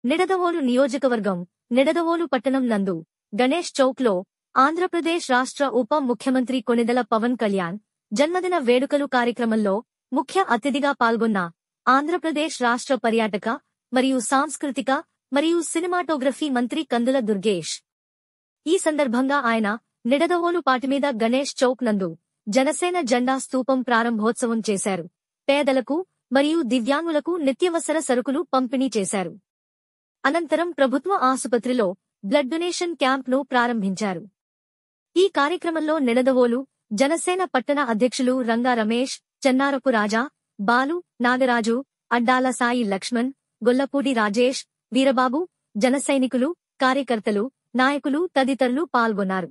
నిడదవోలు నియోజకవర్గం నిడదవోలు పట్టణం నందు గణేష్ చౌక్లో ఆంధ్రప్రదేశ్ రాష్ట్ర ఉప ముఖ్యమంత్రి కొనిదెల పవన్ కళ్యాణ్ జన్మదిన వేడుకలు కార్యక్రమంలో ముఖ్య అతిథిగా పాల్గొన్న ఆంధ్రప్రదేశ్ రాష్ట్ర పర్యాటక మరియు సాంస్కృతిక మరియు సినిమాటోగ్రఫీ మంత్రి కందుల దుర్గేష్ ఈ సందర్భంగా ఆయన నిడదవోలు పాటిమీద గణేష్ చౌక్ నందు జనసేన జెండా స్తూపం ప్రారంభోత్సవం చేశారు పేదలకు మరియు దివ్యాంగులకు నిత్యవసర సరుకులు పంపిణీ చేశారు అనంతరం ప్రభుత్వ ఆసుపత్రిలో బ్లడ్ డొనేషన్ క్యాంప్ ను ప్రారంభించారు ఈ కార్యక్రమంలో నిడదవోలు జనసేన పట్టణ అధ్యక్షులు రంగా రమేష్ చెన్నారపు రాజా బాలు నాగరాజు అడ్డాల సాయి లక్ష్మణ్ గొల్లపూడి రాజేష్ వీరబాబు జనసైనికులు కార్యకర్తలు నాయకులు తదితరులు పాల్గొన్నారు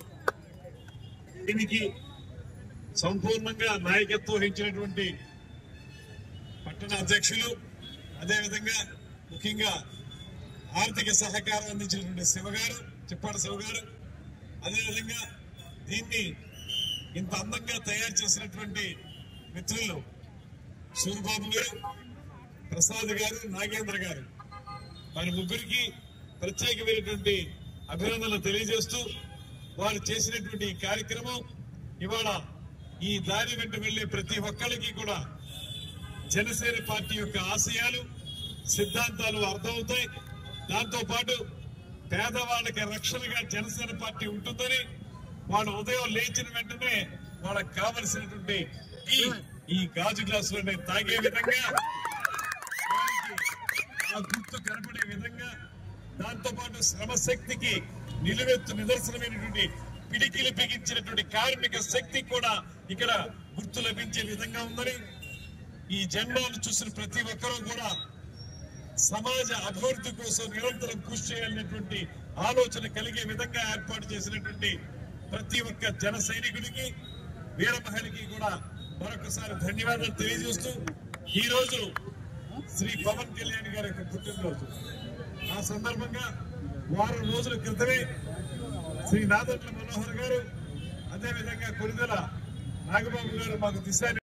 దీనికి సంపూర్ణంగా నాయకత్వం వహించినటువంటి పట్టణ అధ్యక్షులు అదేవిధంగా ముఖ్యంగా ఆర్థిక సహకారం అందించినటువంటి శివగారు చిప్పాడు శివగారు అదేవిధంగా దీన్ని ఇంత అందంగా తయారు చేసినటువంటి మిత్రులు సూరిబాబు గారు ప్రసాద్ గారు నాగేంద్ర గారు వారి ముగ్గురికి ప్రత్యేకమైనటువంటి అభినందనలు తెలియజేస్తూ వారు చేసినటువంటి ఈ కార్యక్రమం ఇవాళ ఈ దారి వెంట వెళ్లే ప్రతి ఒక్కరికి కూడా జనసేన పార్టీ యొక్క ఆశయాలు సిద్ధాంతాలు అర్థమవుతాయి దాంతో పాటు పేదవాళ్ళకి రక్షణగా జనసేన పార్టీ ఉంటుందని వాళ్ళు ఉదయం లేచిన వెంటనే వాళ్ళకి కావలసినటువంటి ఈ ఈ గాజు గ్లాసులోనే తాగే విధంగా వారికి ఆ గుర్తు కనపడే విధంగా దాంతో పాటు శ్రమశక్తికి నిలువెత్తు నిదర్శనమైనటువంటి పిడికిలు బిగించినటువంటి కార్మిక శక్తి కూడా ఇక్కడ గుర్తు లభించే విధంగా ఉందని ఈ జెండాను చూసిన ప్రతి ఒక్కరూ కూడా సమాజ అభివృద్ధి కోసం నిరంతరం కృషి చేయాలనేటువంటి ఆలోచన కలిగే విధంగా ఏర్పాటు చేసినటువంటి ప్రతి ఒక్క జన సైనికుడికి వీర మహిళకి కూడా మరొకసారి ధన్యవాదాలు తెలియజేస్తూ ఈ రోజు శ్రీ పవన్ కళ్యాణ్ గారి యొక్క పుట్టినరోజు ఆ సందర్భంగా వారం రోజుల క్రితమే శ్రీ నాదట్ల మనోహర్ గారు అదేవిధంగా కొరిదల నాగబాబు గారు మాకు దిశా